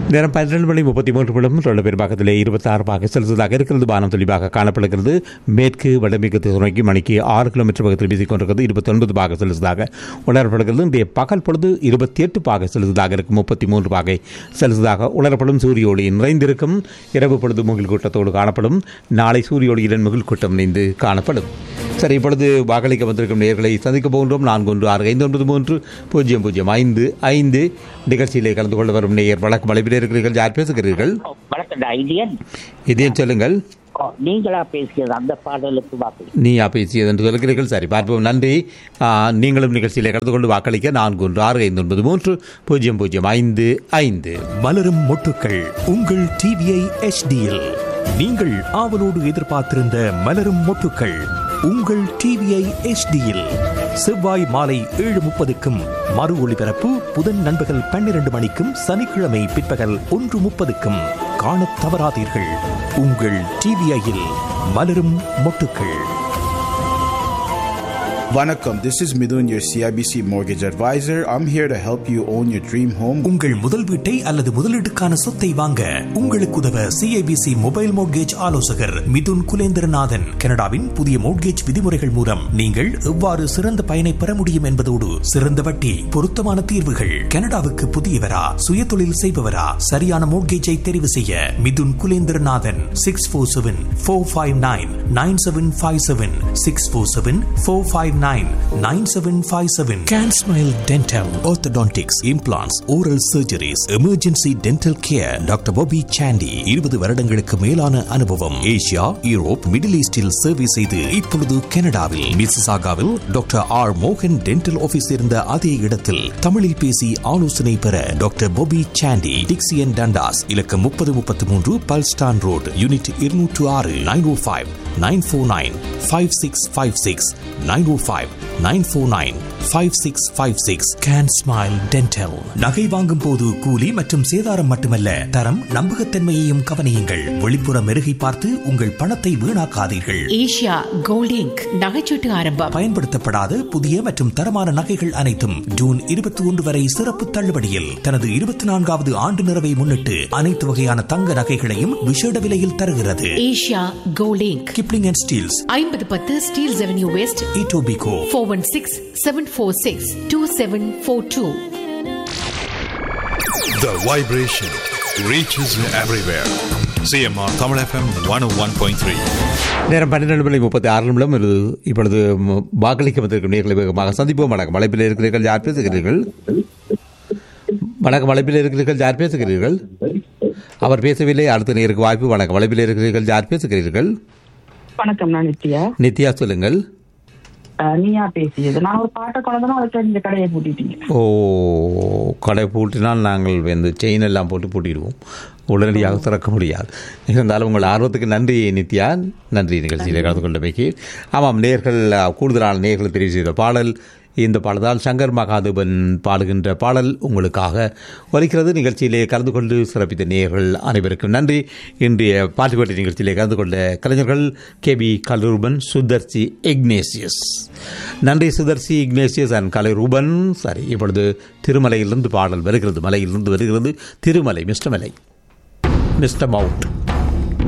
நேரம் பன்னிரண்டு மணி முப்பத்தி மூன்று நிமிடம் ரெண்டு பேர் பக்கத்தில் இருபத்தாறு பாக செலுத்ததாக இருக்கிறது வானம் தெளிவாக காணப்படுகிறது மேற்கு வடமேற்கு துறைக்கு மணிக்கு ஆறு கிலோமீட்டர் பக்கத்தில் வீசிக் கொண்டிருக்கிறது இருபத்தொன்பது பாக செலுத்ததாக உணரப்படுகிறது இன்றைய பகல் பொழுது இருபத்தி எட்டு பாக செலுத்ததாக இருக்கும் முப்பத்தி மூன்று பாகை செலுத்ததாக உணரப்படும் சூரிய ஒளி நிறைந்திருக்கும் இரவு பொழுது முகில் கூட்டத்தோடு காணப்படும் நாளை சூரிய ஒளியுடன் முகில் கூட்டம் இணைந்து காணப்படும் சரி இப்பொழுது வாக்களிக்க வந்திருக்கும் நேர்களை சந்திக்க போகின்றோம் நான்கு ஒன்று ஆறு ஐந்து ஒன்பது மூன்று பூஜ்ஜியம் பூஜ்ஜியம் ஐந்து ஐந்து நிகழ்ச்சியிலே கலந்து கொள்ள வரும் நேயர் வழக்கு மலைப்பில் இருக்கிறீர்கள் யார் பேசுகிறீர்கள் வணக்கம் ஐடியன் இதையும் சொல்லுங்கள் நீங்களா பேசியது அந்த பாடலுக்கு வாக்கு நீயா பேசியது என்று சொல்கிறீர்கள் சரி பார்ப்போம் நன்றி ஆ, நீங்களும் நிகழ்ச்சியிலே கலந்து கொண்டு வாக்களிக்க நான்கு ஒன்று ஆறு ஐந்து ஒன்பது மூன்று பூஜ்ஜியம் பூஜ்ஜியம் ஐந்து ஐந்து மலரும் மொட்டுக்கள் உங்கள் டிவிஐ எச்டியில் நீங்கள் ஆவலோடு எதிர்பார்த்திருந்த மலரும் மொட்டுக்கள் உங்கள் டிவிஐ எச்டியில் செவ்வாய் மாலை ஏழு முப்பதுக்கும் மறு ஒளிபரப்பு புதன் நண்பகல் பன்னிரண்டு மணிக்கும் சனிக்கிழமை பிற்பகல் ஒன்று முப்பதுக்கும் காணத் தவறாதீர்கள் உங்கள் டிவிஐயில் மலரும் மொட்டுக்கள் Vanakkam, this is Midun, your CIBC mortgage advisor. I'm here to help you own your dream home. உங்கள் முதல் வீட்டை அல்லது முதலீட்டுக்கான சொத்தை வாங்க உங்களுக்கு உதவ சிஐபிசி மொபைல் மோட்கேஜ் ஆலோசகர் மிதுன் குலேந்திரநாதன் கனடாவின் புதிய மோட்கேஜ் விதிமுறைகள் மூலம் நீங்கள் எவ்வாறு சிறந்த பயனை பெற முடியும் என்பதோடு சிறந்த வட்டி பொருத்தமான தீர்வுகள் கனடாவுக்கு புதியவரா சுய தொழில் செய்பவரா சரியான மோட்கேஜை தெரிவு செய்ய Mithun Kulendranathan six four seven four five nine nine seven five seven six four seven four five nine nine seven five seven can smile dental orthodontics implants oral surgeries emergency dental care doctor Bobby Sandy இருபது வருடங்களுக்கு மேலான அனுபவம் Asia Europe middle ஈஸ்டில் சேவை செய்து இப்பொழுது கனடாவில் மிசிசாகாவில் டாக்டர் ஆர் மோகன் டென்டல் ஆபீஸ் இருந்த அதே இடத்தில் தமிழில் பேசி ஆலோசனை பெற doctor Bobby Sandy Dixie and Dundas இலக்கம் முப்பது முப்பத்தி மூன்று பல்ஸ்டான் ரோடு யூனிட் இருநூற்று ஆறு nine O five nine four nine five six five six nine O five nine four nine five six five six can smile dental நகை வாங்கும் போது கூலி மற்றும் சேதாரம் மட்டுமல்ல தரம் நம்பகத்தன்மையையும் கவனியுங்கள் வெளிப்புற மெருகை பார்த்து உங்கள் பணத்தை வீணாக்காதீர்கள் ஏஷியா கோல்ட் இங்க் நகைச்சீட்டு ஆரம்பம் பயன்படுத்தப்படாத புதிய மற்றும் தரமான நகைகள் அனைத்தும் ஜூன் இருபத்தி ஒன்று வரை சிறப்பு தள்ளுபடியில் தனது இருபத்தி நான்காவது ஆண்டு நிறைவை முன்னிட்டு அனைத்து வகையான தங்க நகைகளையும் விஷேட விலையில் தருகிறது Asia gold inc Kipling and Steeles ஐம்பது பத்து Steeles avenue west Etobicoke four one six seven four six two seven four two The vibration reaches everywhere. CMR Tamil FM 101.3. நேரம் பன்னிரெண்டு மணி முப்பத்தி ஆறு நிமிடம் இது இப்பொழுது ம- வாக்களிக்க வந்திருக்கும் நேர்களை வேகமாக சந்திப்போம் வணக்கம் அழைப்பில் இருக்கிறீர்கள் யார் பேசுகிறீர்கள் வணக்கம் அழைப்பில் இருக்கிறீர்கள் யார் பேசுகிறீர்கள் அவர் பேசவில்லை அடுத்த நேருக்கு வாய்ப்பு வணக்கம் அழைப்பில் இருக்கிறீர்கள் யார் பேசுகிறீர்கள் வணக்கம் நான் நித்யா நித்யா சொல்லுங்கள் அஹ் நீயா பேசியது நான் ஒரு பாட்டை கொண்டதுனா அதுக்கு இந்த கடையை பூட்டிட்டீங்க ஓ கடை பூட்டினால் நாங்கள் வந்து செயின் எல்லாம் போட்டு பூட்டிடுவோம் உடனடியாக திறக்க முடியாது இருந்தாலும் உங்கள் ஆர்வத்துக்கு நன்றி நித்யா நன்றி நிகழ்ச்சியில் கலந்து கொண்டமைக்கு ஆமாம் நேர்கள் கூடுதலான நேர்கள் தெரிவு செய்த பாடல் இந்த பாடலால் சங்கர் மகாதேவன் பாடுகின்ற பாடல் உங்களுக்காக ஒலிக்கிறது நிகழ்ச்சியிலே கலந்து கொண்டு சிறப்பித்த நேயர்கள் அனைவருக்கும் நன்றி இன்றைய பாட்டுக்கோட்டை நிகழ்ச்சியிலே கலந்து கொண்ட கலைஞர்கள் K P Kalaroopan Sudharshi Ignatius நன்றி சுதர்சி இக்னேசியஸ் அண்ட் கலைரூபன் சரி இப்பொழுது திருமலையிலிருந்து பாடல் வருகிறது மலையிலிருந்து வருகிறது திருமலை மிஸ்டர் மலை மிஸ்டர் மவுண்ட்